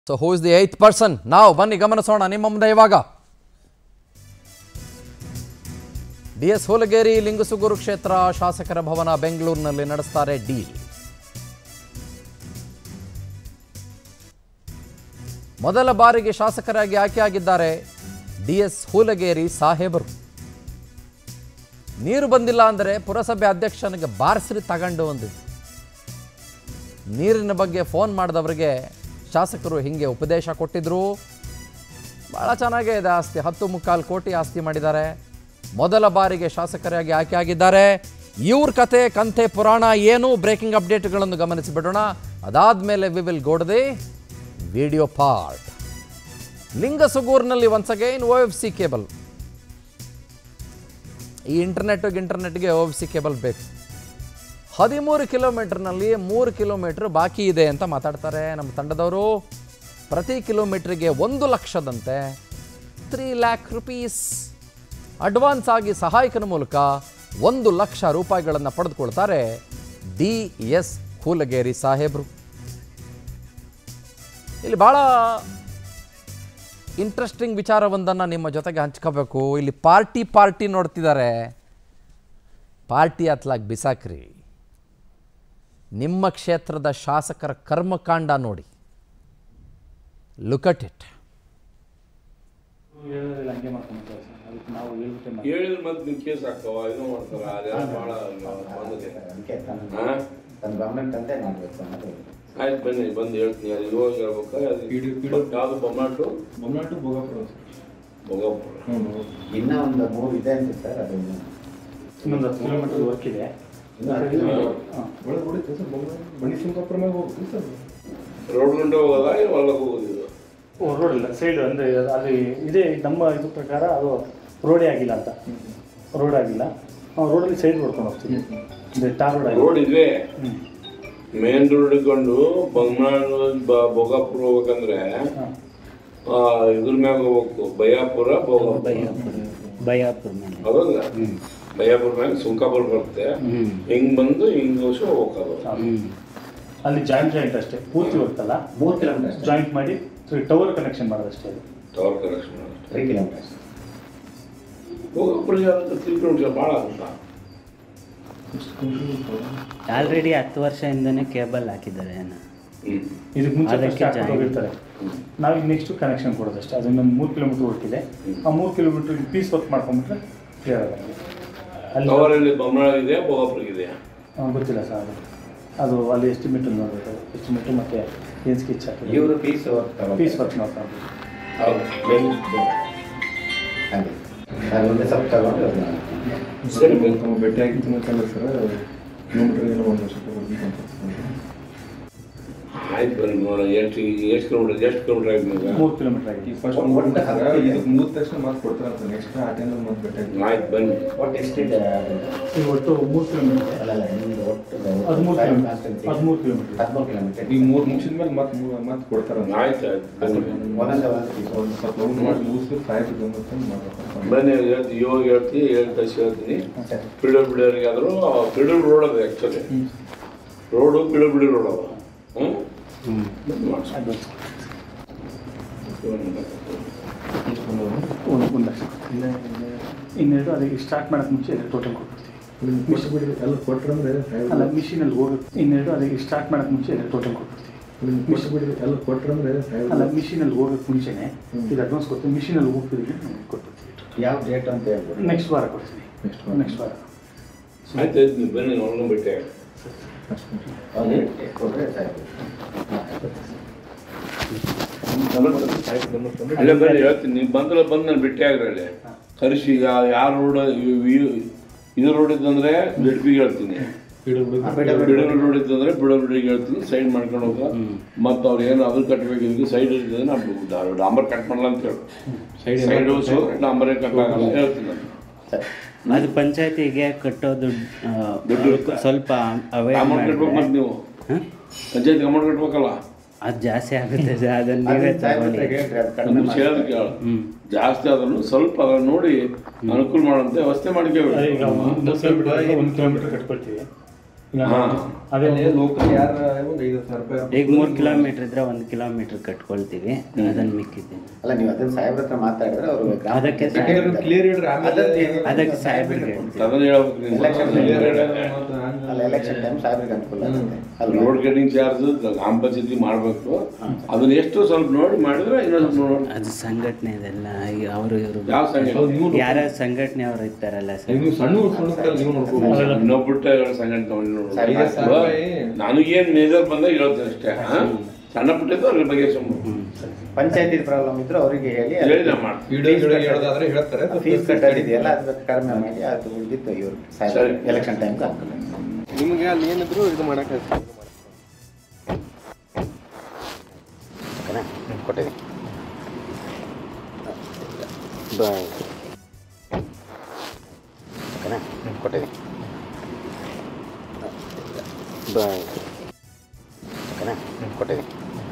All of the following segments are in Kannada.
So who is the eighth person ನಾವು ಬನ್ನಿ ಗಮನಿಸೋಣ ನಿಮ್ಮ ಮುಂದೆ ಇವಾಗ ಡಿ ಎಸ್ ಹೋಲಗೇರಿ ಲಿಂಗಸುಗೂರು ಕ್ಷೇತ್ರ ಶಾಸಕರ ಭವನ ಬೆಂಗಳೂರಿನಲ್ಲಿ ನಡೆಸ್ತಾರೆ ಡೀಲ್ ಮೊದಲ ಬಾರಿಗೆ ಶಾಸಕರಾಗಿ ಆಯ್ಕೆಯಾಗಿದ್ದಾರೆ ಡಿ ಎಸ್ ಹೂಲಗೇರಿ ಸಾಹೇಬರು ನೀರು ಬಂದಿಲ್ಲ ಅಂದರೆ ಪುರಸಭೆ ಅಧ್ಯಕ್ಷನಿಗೆ ಬಾರಿಸ್ರಿ ತಗೊಂಡು ಒಂದು ನೀರಿನ ಬಗ್ಗೆ ಫೋನ್ ಮಾಡಿದವರಿಗೆ ಶಾಸಕರು ಹಿಂಗೆ ಉಪದೇಶ ಕೊಟ್ಟಿದ್ರು ಭಾಳ ಚೆನ್ನಾಗೇ ಇದೆ ಆಸ್ತಿ ಹತ್ತು ಮುಕ್ಕಾಲು ಕೋಟಿ ಆಸ್ತಿ ಮಾಡಿದ್ದಾರೆ ಮೊದಲ ಬಾರಿಗೆ ಶಾಸಕರಾಗಿ ಆಯ್ಕೆ ಆಗಿದ್ದಾರೆ ಇವ್ರ ಕತೆ ಕಂತೆ ಪುರಾಣ ಏನು ಬ್ರೇಕಿಂಗ್ ಅಪ್ಡೇಟ್ಗಳನ್ನು ಗಮನಿಸಿಬಿಡೋಣ ಅದಾದಮೇಲೆ we will go to the video part ಲಿಂಗಸುಗೂರಿನಲ್ಲಿ once again O F C cable ಈ ಇಂಟರ್ನೆಟ್ಗೆ ಇಂಟರ್ನೆಟ್ಗೆ ಓ ಎಫ್ ಸಿ ಕೇಬಲ್ ಬೇಕು ಹದಿಮೂರು ಕಿಲೋಮೀಟರ್ನಲ್ಲಿ ಮೂರು ಕಿಲೋಮೀಟ್ರ್ ಬಾಕಿ ಇದೆ ಅಂತ ಮಾತಾಡ್ತಾರೆ ನಮ್ಮ ತಂಡದವರು ಪ್ರತಿ ಕಿಲೋಮೀಟ್ರಿಗೆ ಒಂದು ಲಕ್ಷದಂತೆ ತ್ರೀ ಲ್ಯಾಕ್ ರುಪೀಸ್ ಅಡ್ವಾನ್ಸ್ ಆಗಿ ಸಹಾಯಕನ ಮೂಲಕ ಒಂದು ಲಕ್ಷ ರೂಪಾಯಿಗಳನ್ನು ಪಡೆದುಕೊಳ್ತಾರೆ ಡಿ ಎಸ್ ಕೂಲಗೇರಿ ಸಾಹೇಬರು ಇಲ್ಲಿ ಭಾಳ ಇಂಟ್ರೆಸ್ಟಿಂಗ್ ವಿಚಾರವೊಂದನ್ನು ನಿಮ್ಮ ಜೊತೆಗೆ ಹಂಚ್ಕೋಬೇಕು ಇಲ್ಲಿ ಪಾರ್ಟಿ ಪಾರ್ಟಿ ನೋಡ್ತಿದ್ದಾರೆ ಪಾರ್ಟಿ ಅತ್ಲಾಗ್ ಬಿಸಾಕ್ರಿ ನಿಮ್ಮ ಕ್ಷೇತ್ರದ ಶಾಸಕರ ಕರ್ಮಕಾಂಡ ನೋಡಿ ಲುಕ್ ಅಟ್ ಇಟ್ ಹೇಳೋದ್ರಲ್ಲಿ ಹಂಗೆ ಮಾಡ್ಕೊಂತಾರೆ ಸರ್ ಅದಕ್ಕೆ ನಾವು ಹೇಳ್ಬಿಟ್ಟೆ ಮಾಡಿ ಹೇಳಿದ್ರೆ ಮತ್ತೆ ನೀವು ಕೇಸ್ ಹಾಕವ ಇದು ಮಾಡ್ತಾರ ಅದೆಲ್ಲ ಭಾಳ ಬಂದಿದೆ ಅದಕ್ಕೆ ತನ್ನ ಹಾ ತನ್ನ ಗಮನಕ್ಕೆ ತಂದೆ ಮಾಡಬೇಕು ಅನ್ನೋದು ಆಯ್ತು ಬನ್ನಿ ಬಂದು ಹೇಳ್ತೀನಿ ಅದು ಇವಾಗ ಹೇಳ್ಬೇಕಾ ಅದು ಯಾವುದು ಬೊಮ್ಮಾಟು ಬೊಮ್ಮಾಟು ಭೋಗಾಪುರ ಭೋಗಾಪುರ ಹ್ಞೂ ಇನ್ನೂ ಒಂದು ಮೂರು ಇದೆ ಅಂತ ಸರ್ ಅದು ಇನ್ನು ಇನ್ನೊಂದು ಹತ್ತು ಕಿಲೋಮೀಟರ್ ವರ್ಕ್ ಇದೆ ಇನ್ನೂ ಹತ್ತು ಕಿಲೋಮೀಟರ್ ಹಾಂ ಒಳಗೆ ಹೊಡಿತೀವಿ ಸರ್ ಬೊಮ್ಮ ಬನ್ನಿ ಸಿಂಗಾಪುರ ಮ್ಯಾಗ ಹೋಗ್ತೀವಿ ಸರ್ ರೋಡ್ ಗಂಟೆ ಹೋಗೋದ ಏನು ಒಳಗೆ ಹೋಗೋದಿದು ರೋಡ್ ಇಲ್ಲ ಸೈಡ್ ಅಂದರೆ ಅಲ್ಲಿ ಇದೇ ನಮ್ಮ ಇದು ಪ್ರಕಾರ ಅದು ರೋಡೇ ಆಗಿಲ್ಲ ಅಂತ ರೋಡ್ ಆಗಿಲ್ಲ ನಾವು ರೋಡಲ್ಲಿ ಸೈಡ್ ನೋಡ್ಕೊಂಡು ಹೋಗ್ತೀವಿ ಅಂದರೆ ಟಾರ್ ರೋಡ್ ಆಗಿದೆ ರೋಡ್ ಇದೆ ಹ್ಞೂ ಮೇನ್ ರೋಡ್ ಇಟ್ಕೊಂಡು ಬಂಗ್ನಾಡು ಭೋಗಾಪುರ ಹೋಗ್ಬೇಕಂದ್ರೆ ಹಾಂ ಆ, ಇದ್ರ ಮ್ಯಾಗ ಹೋಗ್ಬೇಕು ಬಯ್ಯಾಪುರ ಭೋಗಾಪುರ ಬಯಾಪುರ ಮೇಲೆ ಹೌದಲ್ಲ ಬಯ್ಯಾಪುರ ಮ್ಯಾಗ ಸುಂಕಾಪುರ ಬರುತ್ತೆ ಹ್ಮ್ ಹಿಂಗ್ ಬಂದು ಹಿಂಗ್ ವರ್ಷ ಹೋಗೋದು ಹ್ಮ್ ಅಲ್ಲಿ ಜಾಯಿಂಟ್ ಜಾಯಿಂಟ್ ಅಷ್ಟೇ ಪೂರ್ತಿ ಹೋಗ್ತಲ್ಲ ಮೂರು ಕಿಲೋಮೀಟರ್ ಅಷ್ಟೇ ಜಾಯಿಂಟ್ ಮಾಡಿ ಟವರ್ ಕನೆಕ್ಷನ್ ಮಾಡೋದಷ್ಟೇ ಅದು ಟವರ್ ಕನೆಕ್ಷನ್ ತ್ರೀ ಕಿಲೋಮೀಟರ್ ಅಷ್ಟೇ ಭೋಗಾಪುರ ತ್ರೀ ಕಿಲೋಮೀಟರ್ ಭಾಳ ಅಂತ ಆಲ್ರೆಡಿ ಹತ್ತು ವರ್ಷದಿಂದನೇ ಕೇಬಲ್ ಹಾಕಿದ್ದಾರೆ ಏನೋ ಹ್ಮ್ ಇದಕ್ಕೆ ಮುಂಚೆ ಅದಕ್ಕೆ ಫಸ್ಟ್ ಹಾಕ್ಬಿಟ್ಟು joint. ಹೋಗಿರ್ತಾರೆ ನಾವು ಈಗ ನೆಕ್ಸ್ಟ್ ಕನೆಕ್ಷನ್ ಕೊಡೋದಷ್ಟೇ ಅದನ್ನ ಮೂರು ಕಿಲೋಮೀಟರ್ ವರ್ಕ್ ಇದೆ ಆ ಮೂರು ಕಿಲೋಮೀಟರ್ ಪೀಸ್ ವರ್ಕ್ ಮಾಡ್ಕೊಂಡ್ಬಿಟ್ರೆ ಕ್ಲಿಯರ್ ಆಗುತ್ತೆ ಅಲ್ಲಿ ಟವರ್ ಅಲ್ಲಿ ಬೊಮ್ಮನಾಳ ಇದೆ ಭೋಗಾಪುರ ಇದೆ ಆ, ಗೊತ್ತಿಲ್ಲ ಸರ್ ಅದು ಅದು ಅಲ್ಲಿ ಎಸ್ಟಿಮೇಟ್ ನೋಡಬೇಕು ಎಸ್ಟಿಮೇಟು ಮತ್ತು ಏನು ಸ್ಕೆಚ್ ಹಾಕಿ ಇವರು ಪೀಸ್ ವರ್ಕ್ ಪೀಸ್ ವರ್ಕ್ ನೋಡ್ಕೊಂಡು ಹೌದು ಹಾಗೆ ನಾನು ಒಂದೇ ಸ್ವಲ್ಪ ತಗೊಂಡು ಅದನ್ನ ಸರಿ ತಮ್ಮ ಭೇಟಿ ಆಗಿತ್ತು ಅಂತಲ್ಲ ಸರ್ ಕಿಲೋಮೀಟರ್ ಏನೋ ಒಂದು ವರ್ಷ ಕೊಡ್ಬೇಕು ಅಂತ ಆಯ್ತು ಬನ್ನಿ ನೋಡೋಣ ಎಷ್ಟು ಎಷ್ಟು ಕಿಲೋಮೀಟರ್ ಎಷ್ಟು ಕಿಲೋಮೀಟರ್ ಆಯ್ತು ನಿಮ್ಗೆ ಮೂರು ಕಿಲೋಮೀಟರ್ ಆಗಿದೆ ಈ ಫಸ್ಟ್ ಮುಗಿದ ಸರ್ ಇದಕ್ಕೆ ಮುಗಿದ ತಕ್ಷಣ ಮತ್ತೆ ಕೊಡ್ತಾರಂತ ನೆಕ್ಸ್ಟ್ ಆ ಟೈಮಲ್ಲಿ ಮತ್ತೆ ಭೇಟಿ ಆಗ್ತೀವಿ ಆಯ್ತು ಬನ್ನಿ ಒಟ್ಟು ಎಷ್ಟಿದೆ ಅದು ಈಗ ಒಟ್ಟು ಮೂರು ಕಿಲೋಮೀಟರ್ ಅಲ್ಲಲ್ಲ ನಿಮ್ದು ಒಟ್ಟು ಹದಿಮೂರು time ಕಿಲೋಮೀಟರ್ constantly. ಹದಿಮೂರು ಕಿಲೋಮೀಟರ್ ಹದಿಮೂರು ಕಿಲೋಮೀಟರ್ ಈಗ ಮೂರು ಮುಗಿಸಿದ ಮೇಲೆ ಮತ್ತೆ ಮತ್ತೆ ಕೊಡ್ತಾರಂತ ಆಯ್ತು ಆಯ್ತು ಬನ್ನಿ ಒಂದೊಂದೇ ಒಂದು piece. ಒಂದು ಸ್ವಲ್ಪ ರೌಂಡ್ ಮಾಡಿ ಮುಗಿಸ್ಬಿಟ್ಟು ಸಾಯ್ತು ಗಮ್ಮತ್ತು ಮಾಡ್ಬೇಕು ಬನ್ನಿ ಹೇಳ್ತೀನಿ ಇವಾಗ ಹೇಳ್ತೀನಿ ಹೇಳಿ ಕಳಿಸಿ ಹೇಳ್ತೀನಿ ಸರಿ. ಪಿಡಲ್ ಬಿಡೋರಿಗಾದರೂ ಪಿಡಲ್ ರೋಡ್ ಅದು ಆ್ಯಕ್ಚುಲಿ ರೋಡು ಪಿಡಲ್ ಬಿಡಿ ರೋಡ್ ಅವ ಹ್ಞೂ ಹ್ಮ್ ಬನ್ನಿ ಮಾಡ್ಸಿ. ಅದು ಇಸ್ಕೊಂಡು ಒಂದು ಒಂದು ಲಕ್ಷ ಇನ್ನೆರಡು ಅದಕ್ಕೆ ಸ್ಟಾರ್ಟ್ ಮಾಡೋಕ್ಕೆ ಮುಂಚೆ ಟೋಟಲ್ ಕೊಟ್ಬಿಡ್ತೀವಿ ಖುಷಿ ಬಿಡಿ ಎಲ್ಲ ಕೊಟ್ರಂದ್ರೆ ಅಲ್ಲ ಮಿಷಿನಲ್ಲಿ ಹೋಗುತ್ತೆ ಇನ್ನೆರಡು ಅದಕ್ಕೆ ಸ್ಟಾರ್ಟ್ ಮಾಡೋಕ್ಕೆ ಮುಂಚೆ ಟೋಟಲ್ ಕೊಟ್ಬಿಡ್ತೀವಿ ಖುಷಿ ಬಿಡಿ ಎಲ್ಲ ಕೊಟ್ರಂದ್ರೆ ಅಲ್ಲ ಮಿಷಿನಲ್ಲಿ ಹೋಗೋಕ್ಕೆ ಮುಂಚೆನೆ ಇದು ಅಡ್ವಾನ್ಸ್ ಕೊಡ್ತೀವಿ ಮಿಷಿನಲ್ಲಿ ಹೋಗ್ತಿದ್ರೆ ಕೊಟ್ಬಿಡ್ತೀವಿ ಯಾವ ಡೇಟ್ ಅಂತ ಹೇಳ್ಬೋದು ನೆಕ್ಸ್ಟ್ ವಾರ ಕೊಡ್ತೀನಿ Next ವಾರ. ನೆಕ್ಸ್ಟ್ ವಾರ ಆಯ್ತು ಆಯ್ತು ನೀವು ಬನ್ನಿ ಅವ್ರನ್ನ ಬಿಟ್ಟೆ ಒಂದು date ಕೊಟ್ರೆ ಸಾಕು ಅಲ್ಲೇ ಬನ್ನಿ ಹೇಳ್ತೀನಿ ನೀವು ಬಂದ್ರೆ ಬಂದು ನಾನು ಭೇಟಿ ಆಗ್ರಿ ಅಲ್ಲಿ ಕರೆಸಿ ಯಾವ ರೋಡ್ ಇದು ರೋಡ್ ಇದ್ದಂದ್ರೆ ಬಿಡ್ಬಿಗೆ ಹೇಳ್ತೀನಿ ಬಿಡಲ್ ರೋಡ್ ಇತ್ತಂದ್ರೆ ಬಿಡಲ್ ರೋಡಿಗೆ ಹೇಳ್ತೀನಿ ಸೈಡ್ ಮಾಡ್ಕೊಂಡು ಹೋಗ ಮತ್ತು ಅವ್ರು ಏನು ಅದ್ರ ಕಟ್ಟಬೇಕು ಸೈಡ್ ಇರ್ತದೆ ನಾನು ಡಾಂಬರ್ ಕಟ್ ಮಾಡಲ್ಲ ಅಂತ ಹೇಳು ಸೈಡ್ ಹೋಸು ಡಾಂಬರೇ ಕಟ್ ಆಗಲ್ಲ ಹೇಳ್ತೀನಿ ನಾನು ಸರಿ ಅದು ಪಂಚಾಯತಿಗೆ ಕಟ್ಟೋದು ಆ, ದುಡ್ಡು ಸ್ವಲ್ಪ ಅವಾಯ್ಡ್ ಅಮೌಂಟ್ ಕಟ್ಬೇಕು ಮತ್ತೆ ನೀವು ಪಂಚಾಯತ್ ಅಮೌಂಟ್ ಕಟ್ಬೇಕಲ್ಲ ಅದು ಜಾಸ್ತಿ ಆಗುತ್ತೆ ಸರ್ ಅದನ್ನ ನೀವೇ ಅದನ್ನ ಸಾಹೇಬ್ರ ತಗೊಳ್ಳಿ ಹತ್ರ ಹೇಳ್ರಿ, ಅದು ಕಡಿಮೆ ನಮ್ಮ ಮಾಡಿ. ಸೇಳೋದು ಕೇಳು ಹ್ಮ್ ಜಾಸ್ತಿ ಅದನ್ನು ಸ್ವಲ್ಪ ಅದನ್ನು ನೋಡಿ ಅನುಕೂಲ ಮಾಡುವಂತೆ ವ್ಯವಸ್ಥೆ ಅದೇ ಈಗ ಮಾಡ್ಕೋಬೇಕು ಒಂದು ಕಿಲೋಮೀಟರ್ ಒಂದು ಕಿಲೋಮೀಟರ್ ಕಟ್ಕೊಳ್ತೀವಿ ಇಲ್ಲ ಹಾ. ನಾವು ಅದೇ ಅದೇ ಲೋಕಲ್ ಯಾರ ಒಂದು ಐದು ಸಾವಿರ ರೂಪಾಯಿ ಈಗ ಮೂರು ಕಿಲೋಮೀಟ್ರ್ ಇದ್ರೆ ಒಂದು ಕಿಲೋಮೀಟ್ರ್ ಕಟ್ಕೊಳ್ತೀವಿ ಅದನ್ನು ಮಿಕ್ಕಿದ್ದೀನಿ ಅಲ್ಲ ನೀವು ಅದನ್ನ ಸಾಹೇಬ್ರ ಹತ್ರ ಮಾತಾಡಿದ್ರೆ ಅವರು ಅದಕ್ಕೆ ಯಾಕಂದ್ರೆ ಕ್ಲಿಯರ್ ಹೇಳ್ರಿ ಆಮೇಲೆ ಅದಕ್ಕೆ ಸಾಹೇಬ್ರಿಗೆ ಹೇಳ್ತೀವಿ ಅದನ್ನ ಹೇಳ್ಬೇಕು ನೀವು. Election Clear ಹೇಳಿ. ಅಲ್ಲ ಎಲೆಕ್ಷನ್ ಟೈಮ್ ಸಾಹೇಬ್ರಿಗೆ ಅನುಕೂಲ ಆಗುತ್ತೆ ಅಲ್ವಾ ರೋಡ್ ಕಟಿಂಗ್ ಚಾರ್ಜ್ ಗ್ರಾಮ ಪಂಚಾಯತಿ ಮಾಡಬೇಕು ಅದನ್ನ ಎಷ್ಟು ಸ್ವಲ್ಪ ನೋಡಿ ಮಾಡಿದ್ರೆ ಇನ್ನೊಂದು ನೋಡಿ ಅದು ಸಂಘಟನೆ ಇದೆಲ್ಲ ಈಗ ಅವರು ಇವರು ಯಾವ ಸಂಘಟನೆ ನೀವು ಯಾರ ಸಂಘಟನೆ ಅವ್ರು ಇರ್ತಾರಲ್ಲ ಸರ್ ನೀವು ಸಣ್ಣ ಸಣ್ಣ ನೀವು ನೋಡ್ಕೋಬಹುದು ಇನ್ನೊಬ್ಬಟ್ಟ ಸಂಘಟನೆ ತಗೊಂಡು ನೋಡು. ಸರಿ, ಐದು ಸಾವಿರ ರೂಪಾಯಿ ನನಗೇನ್ ಮೇಜರ್ ಬಂದಾಗ ಹೇಳ್ತೇನೆ ಅಷ್ಟೇ ಹಾ? ಸಣ್ಣ ಪುಟ್ಟಿದ್ದು ಅವ್ರಿಗೆ ಬಗ್ಗೆ ಪಂಚಾಯತಿ ಪ್ರಾಬ್ಲಮ್ ಇದ್ರೆ ಅವರಿಗೆ ಹೇಳಿ ಹೇಳಿ ನಾ ಮಾಡ್ತೀನಿ ವಿಡಿಯೋ ಹೇಳೋದಾದ್ರೆ ಹೇಳ್ತಾರೆ ಫೀಸ್ ಕಟ್ಟೋದಿದೆಯಲ್ಲ ಅದು ಕಡಿಮೆ ಮಾಡಿ ಅದು ಉಳಿದಿತ್ತು ಇವರು ಸರಿ. ಎಲೆಕ್ಷನ್ ಟೈಮ್ ಅನುಕೂಲ ನಿಮ್ಗೆ ಅಲ್ಲಿ ಏನಿದ್ರು ಇದು ಮಾಡಕ್ಕೆ ಕೊಟ್ಟಿದ್ದೀನಿ ಕೊಟ್ಟಿದ್ದೀನಿ ಕೊಟ್ಟಿದ್ದೀನಿ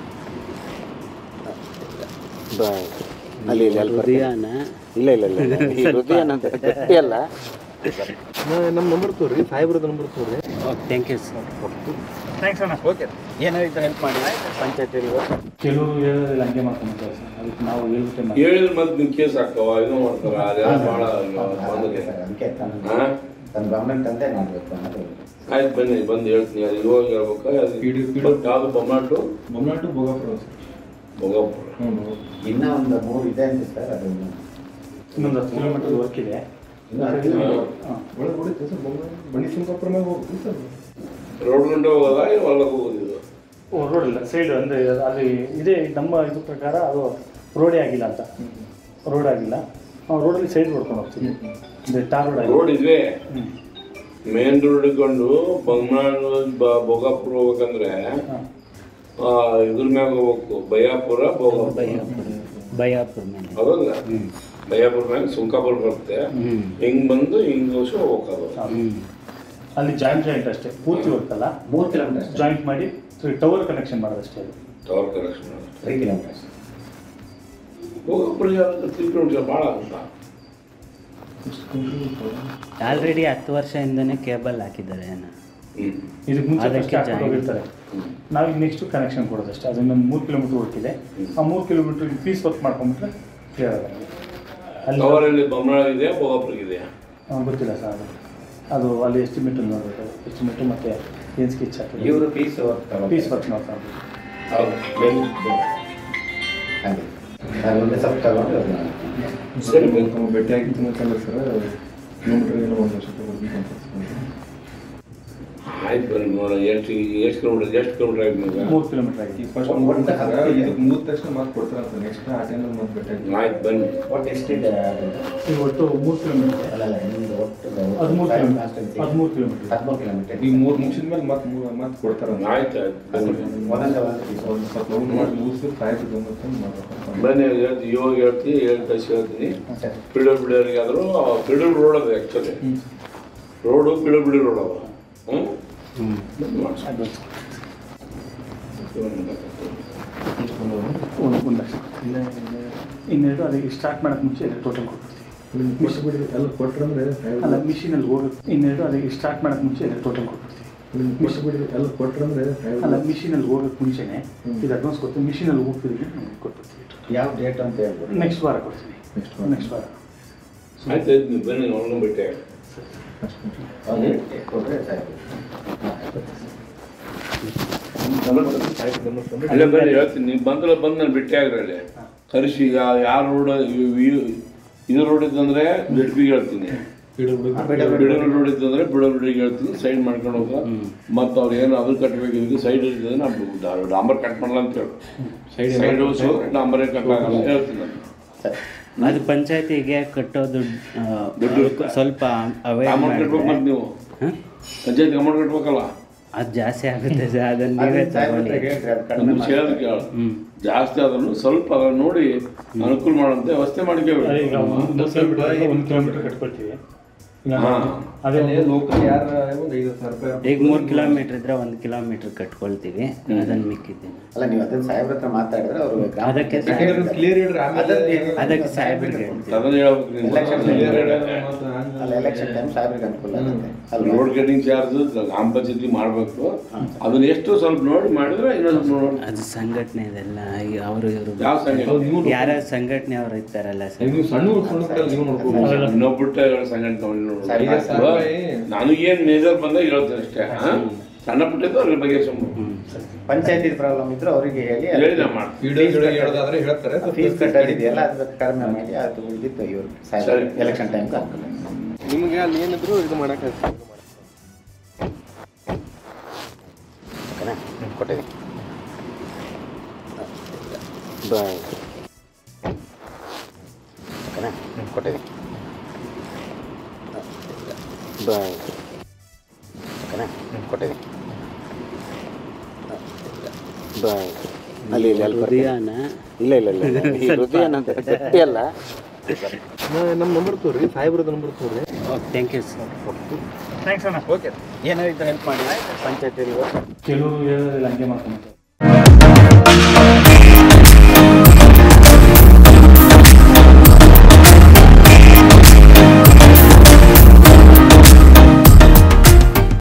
ಅಲ್ಲಿ ಇಲ್ಲಿ ಅಲ್ಲಿ ಬರ್ತೀನಿ. ಹೃದಯನ ಇಲ್ಲ ಇಲ್ಲ ಇಲ್ಲ ಈ ಹೃದಯ ನಂದು ಗಟ್ಟಿ ಅಲ್ಲ ನಮ್ಮ ನಂಬರ್ ತೋರಿ ಸಾಹೇಬ್ರದ ನಂಬರ್ ತೋರಿ ಥ್ಯಾಂಕ್ ಯು ಸರ್ ಥ್ಯಾಂಕ್ಸ್ ಅಣ್ಣ ಓಕೆ ಏನಾದ್ರು ಹೆಲ್ಪ್ ಮಾಡಿ ಪಂಚಾಯತಿ ಕೆಲವರು ಹೇಳೋದಿಲ್ಲ ಹಂಗೆ ಮಾಡ್ಕೊಂತಾರೆ ಸರ್ ಅದಕ್ಕೆ ನಾವು ಹೇಳ್ಬಿಟ್ಟೆ ಮಾಡಿ ಹೇಳಿದ್ರೆ ಮತ್ತೆ ನೀವು ಕೇಸ್ ಹಾಕವ ಇದು ಮಾಡ್ತಾರ ಅದೆಲ್ಲ ಭಾಳ ಬಂದಿದೆ ಅದಕ್ಕೆ ಹಾ ತನ್ನ ಗಮನಕ್ಕೆ ತಂದೆ ಮಾಡಬೇಕು ಅನ್ನೋದು ಆಯ್ತು ಬನ್ನಿ ಬಂದು ಹೇಳ್ತೀನಿ ಅದು ಇವಾಗ ಹೇಳ್ಬೇಕು ಪಿಡಿ- ಪಿಡಿ- ಅದು ಯಾವುದು ಬೊಮ್ಮಾಟು ಬೊಮ್ಮನಾಟು ಭೋಗಾಪುರ ಭೋಗಾಪುರ ಹ್ಞೂ ಇನ್ನೂ ಒಂದು ಮೂರು ಇದೆ ಅಂತ ಸರ್ ಅದನ್ನು ಇನ್ನೊಂದು ಹತ್ತು ಕಿಲೋಮೀಟರ್ ವರ್ಕ್ ಇದೆ ಇನ್ನೂ ಹತ್ತು ಕಿಲೋಮೀಟರ್ ಹಾಂ ಒಳಗೆ ಹೊಡಿತೆ ಸರ್ ಬೊಮ್ಮನಾಟು ಬನ್ನಿ ಸಿಂಗಾಪುರ ಮ್ಯಾಗ ಹೋಗ್ತೀವಿ ಸರ್ ರೋಡ್ ಗಂಟೆ ಹೋಗೋದಾ ಏನು ಹೊಲಕ್ಕೆ ಹೋಗೋದಿದು ರೋಡ್ ಇಲ್ಲ ಸೈಡ್ ಅಂದರೆ ಅಲ್ಲಿ ಇದೇ ನಮ್ಮ ಇದು ಪ್ರಕಾರ ಅದು ರೋಡೇ ಆಗಿಲ್ಲ ಅಂತ ರೋಡ್ ಆಗಿಲ್ಲ ರೋಡಲ್ಲಿ ಸೈಡ್ ಹೊಡ್ಕೊಂಡು ಹೋಗ್ತೀವಿ ಅಂದರೆ ಟಾರ್ ರೋಡ್ ಆಗಿದೆ ರೋಡ್ ಇದೆ ಹ್ಞೂ ಮೇನ್ ರೋಡ್ ಹಿಡ್ಕೊಂಡು ಬಂಗಾಳ ಭೋಗಾಪುರ ಹೋಗ್ಬೇಕಂದ್ರೆ ಹಾಂ ಆ, ಇದ್ರ ಮ್ಯಾಗ ಹೋಗ್ಬೇಕು ಬಯ್ಯಾಪುರ ಭೋಗಾಪುರ ಬಯ್ಯಾಪುರ ಬಯ್ಯಾಪುರ ಮೇಲೆ ಹೌದಲ್ಲ ಬಯ್ಯಾಪುರ ಮ್ಯಾಗ ಸುಂಕಾಪುರ ಬರುತ್ತೆ ಹ್ಞೂ ಹಿಂಗ್ ಬಂದು ಹಿಂಗ್ ವರ್ಷ ಹೋಗೋದು ಹ್ಞೂ ಅಲ್ಲಿ ಜಾಯಿಂಟ್ ಜಾಯಿಂಟ್ ಅಷ್ಟೇ ಪೂರ್ತಿ ವರ್ಕ್ ಅಲ್ಲ ಮೂರು ಕಿಲೋಮೀಟರ್ ಅಷ್ಟೇ ಜಾಯಿಂಟ್ ಮಾಡಿ ಟವರ್ ಕನೆಕ್ಷನ್ ಮಾಡೋದಷ್ಟೇ ಅದು ಟವರ್ ಕನೆಕ್ಷನ್ ತ್ರೀ ಕಿಲೋಮೀಟರ್ ಅಷ್ಟೇ ಭೋಗಾಪುರ ತ್ರೀ ಕಿಲೋಮೀಟರ್ ಭಾಳ ಆಗುತ್ತಾ ಆಲ್ರೆಡಿ ಹತ್ತು ವರ್ಷದಿಂದನೇ ಕೇಬಲ್ ಹಾಕಿದ್ದಾರೆ ಏನೋ ಹ್ಮ್ ಇದಕ್ಕೆ ಮುಂಚೆ ಅದಕ್ಕೆ first ಹಾಕ್ಬಿಟ್ಟು ಜಾಯಿಂಟ್. ಹೋಗಿರ್ತಾರೆ ನಾವೀಗ ನೆಕ್ಸ್ಟ್ ಕನೆಕ್ಷನ್ ಕೊಡೋದಷ್ಟೇ ಅದು ಇನ್ನೊಂದು ಮೂರು ಕಿಲೋಮೀಟರ್ ವರ್ಕ್ ಇದೆ ಆ ಮೂರು ಕಿಲೋಮೀಟರ್ ಪೀಸ್ ವರ್ಕ್ ಮಾಡ್ಕೊಂಬಿಟ್ರೆ ಕ್ಲಿಯರ್ ಆಗುತ್ತೆ ಅಲ್ಲಿ ಟವರ್ ಅಲ್ಲಿ ಬೊಮ್ಮಳ ಇದೆಯಾ ಭೋಗಾಪುರ ಇದೆಯಾ ಆ, ಗೊತ್ತಿಲ್ಲ ಸರ್ ಅದು ಅದು ಅಲ್ಲಿ ಎಸ್ಟಿಮೇಟ್ ನೋಡಬೇಕು ಎಸ್ಟಿಮೇಟು ಮತ್ತು ಏನು ಸ್ಕೆಚ್ ಹಾಕಿದ್ರು ಇವರು ಫೀಸ್ ಪೀಸ್ ವರ್ಕ್ ನೋಡ್ತಾರೆ ಹಾಗೆ ನಾನು ಒಂದೇ ಸ್ವಲ್ಪ ತಗೊಂಡು ಅದನ್ನ ಸರಿ ತಮ್ಮ ಭೇಟಿ ಆಗಿತ್ತು ಅಂತಲ್ಲ ಸರ್ ಕಿಲೋಮೀಟರ್ ಏನೋ ಒಂದು ವರ್ಷ ಕೊಡ್ಬೇಕು ಅಂತ ಆಯ್ತು ಬನ್ನಿ ನೋಡ ಎಷ್ಟು ಎಷ್ಟು ಕಿಲೋಮೀಟರ್ ಎಷ್ಟು ಕಿಲೋಮೀಟರ್ ಆಯ್ತು ನಿಮ್ಗೆ ಮೂರು ಕಿಲೋಮೀಟರ್ ಆಗಿದೆ ಈಗ ಫಸ್ಟ್ ಒಟ್ಟು ಹತ್ತು ಇದೆ. ಇದಕ್ಕೆ ಮೂರು ತಕ್ಷಣ ಮತ್ತೆ ಕೊಡ್ತಾರಂತ ನೆಕ್ಸ್ಟ್ ಆ ಟೈಮಲ್ಲಿ ಮತ್ತೆ ಭೇಟಿ ಆಗಿತ್ತು ಆಯ್ತು ಬನ್ನಿ ಒಟ್ಟು ಎಷ್ಟಿದೆ ಅದು? ಈಗ ಒಟ್ಟು ಮೂರು ಕಿಲೋಮೀಟರ್ ಅಲ್ಲ ಅಲ್ಲ ನಿಮ್ದು ಒಟ್ಟು ಹದಿಮೂರು five ಕಿಲೋಮೀಟರ್ constituency. ಹದಿಮೂರು ಕಿಲೋಮೀಟರ್ ಹದಿಮೂರು ಕಿಲೋಮೀಟರ್ ಈಗ ಮೂರು ಮುಗಿಸಿದ ಮೇಲೆ ಮತ್ತೆ ಮೂರು ಮತ್ತೆ ಕೊಡ್ತಾರಂತ ಆಯ್ತು ಆಯ್ತು ಬನ್ನಿ ಒಂದೊಂದೇ ಒಂದು piece. ಒಂದು ಸ್ವಲ್ಪ ಲೋನ್ ಮಾಡಿ ಮುಗಿಸಿ ಸಾಯ್ತು ಬಂದು ಮಾಡ್ಬೇಕು ಬನ್ನಿ ಹೇಳ್ತೀನಿ ಇವಾಗ ಹೇಳ್ತೀನಿ ಹೇಳಿ ಕಳಿಸಿ ಹೇಳ್ತೀನಿ ಸರಿ. ಪಿಡಲ್ ಬಿಡೋರಿಗಾದರೂ ಪಿಡಲ್ ರೋಡ್ ಅದು ಆ್ಯಕ್ಚುಲಿ ರೋಡು ಪಿಡಲ್ ಬಿಡಿ ರೋಡ್ ಅವ ಹ್ಞೂ ಅದು ಇಷ್ಟು ಒಂದು ಒಂದು ಲಕ್ಷ ಇನ್ನೆರಡು ಅದಕ್ಕೆ ಸ್ಟಾರ್ಟ್ ಮಾಡೋಕ್ಕೆ ಮುಂಚೆ ಟೋಟಲ್ ಕೊಟ್ಬಿಡ್ತೀವಿ ಬಿಡಿ ಎಲ್ಲ ಕೊಟ್ರಂದ್ರೆ ಅಲ್ಲ ಮಿಷಿನಲ್ಲಿ ಹೋಗುತ್ತೆ ಇನ್ನೆರಡು ಅದಕ್ಕೆ ಸ್ಟಾರ್ಟ್ ಮಾಡೋಕ್ಕೆ ಮುಂಚೆ ಟೋಟಲ್ ಕೊಟ್ಬಿಡ್ತೀವಿ ಬಿಡಿ ಎಲ್ಲ ಕೊಟ್ರಂದ್ರೆ ಅಲ್ಲ ಮಿಷಿನಲ್ಲಿ ಹೋಗೋಕ್ಕೆ ಮುಂಚೆನೆ ಇದು ಅಡ್ವಾನ್ಸ್ ಕೊಡ್ತೀವಿ ಮಿಷಿನಲ್ಲಿ ಹೋಗ್ತಿದ್ರೆ ಕೊಟ್ಬಿಡ್ತೀವಿ ಯಾವ ಡೇಟ್ ಅಂತ ಹೇಳ್ಬೋದು ನೆಕ್ಸ್ಟ್ ವಾರ ಕೊಡ್ತೀನಿ Next ವಾರ. ನೆಕ್ಸ್ಟ್ ವಾರ ಆಯ್ತು ಆಯ್ತು ನೀವು ಬನ್ನಿ ಅವ್ರನ್ನ ಭೇಟಿ ಆಗಿ ಅವ್ರು ಕೊಟ್ಟರೆ ಸಾಕು ಅಲ್ಲೇ ಬನ್ನಿ ಹೇಳ್ತೀನಿ ನೀವು ಬಂದ್ರೆ ಬಂದು ನಾನು ಭೇಟಿ ಆಗ್ರಿ ಅಲ್ಲಿ ಕರೆಸಿ ಈಗ ಯಾವ ರೋಡ್ ಇದು ರೋಡ್ ಇದ್ದಂದ್ರೆ ಬಿಡ್ಬಿಗೆ ಹೇಳ್ತೀನಿ ಬಿಡಲ್ ರೋಡ್ ಇದ್ದಂದ್ರೆ ಬಿಡಲ್ ರೋಡಿಗೆ ಹೇಳ್ತೀನಿ ಸೈಡ್ ಮಾಡ್ಕೊಂಡು ಹೋಗ ಮತ್ತು ಅವ್ರು ಏನು ಅದ್ರ ಕಟ್ಟಬೇಕು ಇದಕ್ಕೆ ಸೈಡ್ ಇರ್ತದೆ ನಾವು ಡಾಂಬರ್ ಕಟ್ ಮಾಡಲ್ಲ ಅಂತ ಹೇಳಿ ಸೈಡ್ ಸೈಡ್ ಡಾಂಬರೇ ಕಟ್ಟಲಾಗಲ್ಲ ಅಂತ ಹೇಳ್ತೀನಿ ನಾನು ಅದು ಪಂಚಾಯತಿಗೆ ಕಟ್ಟೋ ದುಡ್ಡು ಆ, ಅದಕ್ಕೆ ಸ್ವಲ್ಪ ಅವಾಯ್ಡ್ ಅಮೌಂಟ್ ಕಟ್ಬೇಕು ಮಾಡಿದ್ರೆ ಮತ್ತೆ ನೀವು ಪಂಚಾಯತ್ ಅಮೌಂಟ್ ಕಟ್ಬೇಕಲ್ಲ ಅದು ಜಾಸ್ತಿ ಆಗುತ್ತೆ ಸರ್ ಅದನ್ನ ನೀವೇ ತಗೊಳ್ಳಿ ನಮ್ಮ ಶೇರ್ ಕೇಳ ಹ್ಮ್ ಜಾಸ್ತಿ ಅದನ್ನು ಸ್ವಲ್ಪ ಅದನ್ನು ನೋಡಿ ಅನುಕೂಲ ಮಾಡುವಂತೆ ವ್ಯವಸ್ಥೆ ಮಾಡ್ಕೋಬೇಕು ಈಗ ಒಂದು ಕಿಲೋಮೀಟರ್ ಒಂದು ಕಿಲೋಮೀಟರ್ ಕಟ್ಕೊಳ್ತೀವಿ ಇಲ್ಲ ಹಾ. ಅದೇ ಅದೇ ಲೋಕಲ್ ಯಾರ ಒಂದು ಐದು ಸಾವಿರ ರೂಪಾಯಿ ಈಗ ಮೂರು ಕಿಲೋಮೀಟರ್ ಇದ್ರೆ ಒಂದು ಕಿಲೋಮೀಟರ್ ಕಟ್ಕೊಳ್ತೀವಿ ಅದನ್ನು ಮಿಕ್ಕಿದ್ದೀನಿ ಅಲ್ಲ ನೀವು ಅದನ್ನ ಸಾಹೇಬ್ರ ಹತ್ರ ಮಾತಾಡಿದ್ರೆ ಅವರು ಅದಕ್ಕೆ ಕ್ಲಿಯರ್ ಹೇಳ್ರಿ ಆಮೇಲೆ ಅದಕ್ಕೆ ಸಾಹೇಬ್ರಿಗೆ ಹೇಳ್ತೀವಿ ಅದನ್ನ ಹೇಳ್ಬೇಕು ನೀವು. Election ಕ್ಲಿಯರ್ ಅಲ್ಲ ಹೇಳಿ ಎಲೆಕ್ಷನ್ ಟೈಮ್ ಸಾಹೇಬ್ರಿಗೆ ಅನುಕೂಲ ಆಗುತ್ತೆ ಅದು ಅಲ್ವಾ ರೋಡ್ ಕಟಿಂಗ್ ಚಾರ್ಜ್ ಗ್ರಾಮ ಪಂಚಾಯತಿ ಮಾಡಬೇಕು ಅದನ್ನ ಎಷ್ಟು ಸ್ವಲ್ಪ ನೋಡಿ ಮಾಡಿದ್ರೆ ಇನ್ನೊಂದು ಸ್ವಲ್ಪ ನೋಡಿ ಅದು ಸಂಘಟನೆ ಇದೆಲ್ಲ ಈಗ ಅವರು ಇವರು ಯಾವ ಸಂಘಟನೆ ಯಾರ ಸಂಘಟನೆ ಅವರು ಇರ್ತಾರಲ್ಲ ಸರ್ ನೀವು ಸಣ್ಣ ಸಣ್ಣ ಪುಟ್ಟ ನೀವು ನೋಡ್ಕೋಬಹುದು ಇನ್ನೊಬ್ಬಟ್ಟ ಸಂಘಟನೆ ತಗೊಂಡು ನೋಡು. ಸರಿ, ಸರಿ. ನಾನು ಏನ್ ಮೇಜರ್ ಬಂದಾಗ ಹೇಳ್ತೇನೆ ಅಷ್ಟೇ ಹಾ? ಸಣ್ಣ ಪುಟ್ಟಿದ್ದು ಅದ್ರ ಬಗ್ಗೆ ಸುಮ್ಮನೆ ಪಂಚಾಯತಿ ಪ್ರಾಬ್ಲಮ್ ಇದ್ರೆ ಅವರಿಗೆ ಹೇಳಿ ಹೇಳಿ ನಾ ಮಾಡ್ತೀನಿ ವಿಡಿಯೋ ಹೇಳೋದಾದ್ರೆ ಹೇಳ್ತಾರೆ ಫೀಸ್ ಕಟ್ಟೋದಿದೆಯಲ್ಲ ಅದು ಕಡಿಮೆ ಮಾಡಿ ಅದು ಉಳಿದಿತ್ತು ಇವರು ಸಾಹೇಬ್ ಸರಿ. ಎಲೆಕ್ಷನ್ ಟೈಮ್ ಅನುಕೂಲ ನಿಮಗೆ ಅಲ್ಲಿ ಏನಿದ್ರು ಇದು ಮಾಡಕ್ಕೆ ಕೊಟ್ಟಿದ್ದೀನಿ ಕೊಟ್ಟಿದ್ದೀನಿ ಕೊಟ್ಟಿದ್ದೀನಿ ಅಲ್ಲಿ ಇಲ್ಲಿ ಅಲ್ಲಿ ಬರ್ತೀನಿ. ಹೃದಯನ ಇಲ್ಲ ಇಲ್ಲ ಇಲ್ಲ ಇಲ್ಲ. ಈ ಹೃದಯ ಅಂತ ಗಟ್ಟಿ ಅಲ್ಲ ನಮ್ಮ ನಂಬರ್ ತೋರಿ ಸಾಹೇಬ್ರದ್ದು ನಂಬರ್ ತೋರಿ ಥ್ಯಾಂಕ್ ಯು ಸರ್ ಥ್ಯಾಂಕ್ಸ್ ಅಣ್ಣ ಓಕೆ ಏನಾದ್ರು ಹೆಲ್ಪ್ ಮಾಡಿ ಪಂಚಾಯತಿ ಕೆಲವರು ಹೇಳೋದಿಲ್ಲ ಹಂಗೆ ಮಾಡ್ಕೊಂಡು